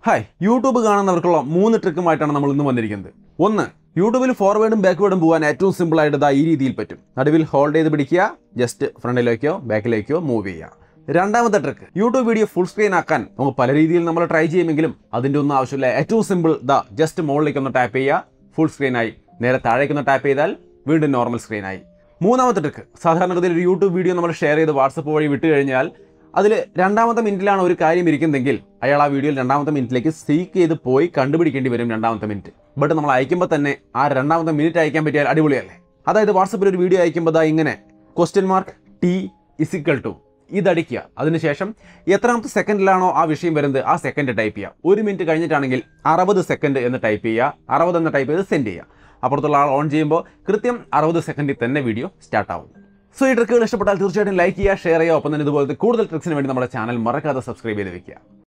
hi YouTube കാണുന്നവർക്കുള്ള മൂന്ന് ട്രിക്കുമായിട്ടാണ് നമ്മൾ ഇന്ന് വന്നിരിക്കുന്നത് ഒന്ന് യൂട്യൂബിൽ ഫോർവേഡും ബാക്ക്വേഡും പോകാൻ ഏറ്റവും സിമ്പിൾ ആയിട്ട് ഇതാ ഈ രീതിയിൽ പറ്റും നടുവിൽ ഹോൾഡ് ചെയ്ത് പിടിക്കുക ജസ്റ്റ് ഫ്രണ്ടിലേക്കോ ബാക്കിലേക്കോ മൂവ് ചെയ്യുക രണ്ടാമത്തെ trick YouTube video full screen ആക്കാൻ നമുക്ക് പല രീതിയിൽ നമ്മൾ ട്രൈ ചെയ്യുമെങ്കിലും അതിൻ്റെ ഒന്നും ആവശ്യമില്ല ഏറ്റവും സിമ്പിൾ ദാ ജസ്റ്റ് മുകളിലേക്ക് ഒന്ന് ടാപ്പ് ചെയ്യുക ഫുൾ സ്ക്രീനായി നേരെ താഴേക്കൊന്ന് ടാപ്പ് ചെയ്താൽ വീണ്ടും നോർമൽ സ്ക്രീനായി മൂന്നാമത്തെ ട്രിക്ക് സാധാരണഗതിയിൽ ഒരു യൂട്യൂബ് വീഡിയോ നമ്മൾ ഷെയർ ചെയ്ത് വാട്സപ്പ് വഴി വിട്ട് കഴിഞ്ഞാൽ അതിൽ രണ്ടാമത്തെ മിനിറ്റിലാണ് ഒരു കാര്യം ഇരിക്കുന്നതെങ്കിൽ അയാൾ ആ വീഡിയോയിൽ രണ്ടാമത്തെ മിനിറ്റിലേക്ക് സീക്ക് ചെയ്ത് പോയി കണ്ടുപിടിക്കേണ്ടി വരും രണ്ടാമത്തെ മിനിറ്റ് ബട്ട് നമ്മൾ അയക്കുമ്പോൾ തന്നെ ആ രണ്ടാമത്തെ മിനിറ്റ് അയക്കാൻ പറ്റിയാൽ അടിപൊളിയല്ലേ അതായത് വാട്സപ്പിൽ ഒരു വീഡിയോ അയക്കുമ്പോൾ ദാ ഇങ്ങനെ question mark T is equal to ഇതടിക്കുക അതിനുശേഷം എത്രാമത്തെ സെക്കൻഡിലാണോ ആ വിഷയം വരുന്നത് ആ സെക്കൻഡ് ടൈപ്പ് ചെയ്യുക ഒരു മിനിറ്റ് കഴിഞ്ഞിട്ടാണെങ്കിൽ അറുപത് സെക്കൻഡ് എന്ന് ടൈപ്പ് ചെയ്യുക അറുപത് എന്ന് ടൈപ്പ് ചെയ്ത് സെൻഡ് ചെയ്യുക അപ്പുറത്തുള്ള ആൾ ഓൺ ചെയ്യുമ്പോൾ കൃത്യം അറുപത് സെക്കൻഡിൽ തന്നെ വീഡിയോ സ്റ്റാർട്ട് ആവും സോ ഈ ട്രിക്കുകൾ ഇഷ്ടപ്പെട്ടാൽ തീർച്ചയായിട്ടും ലൈക്ക് ചെയ്യുക ഷെയർ ചെയ്യുക ഒപ്പം തന്നെ ഇതുപോലത്തെ കൂടുതൽ ട്രിക്സിന് വേണ്ടി നമ്മുടെ ചാനൽ മറക്കാതെ സബ്സ്ക്രൈബ് ചെയ്ത് വെക്കുക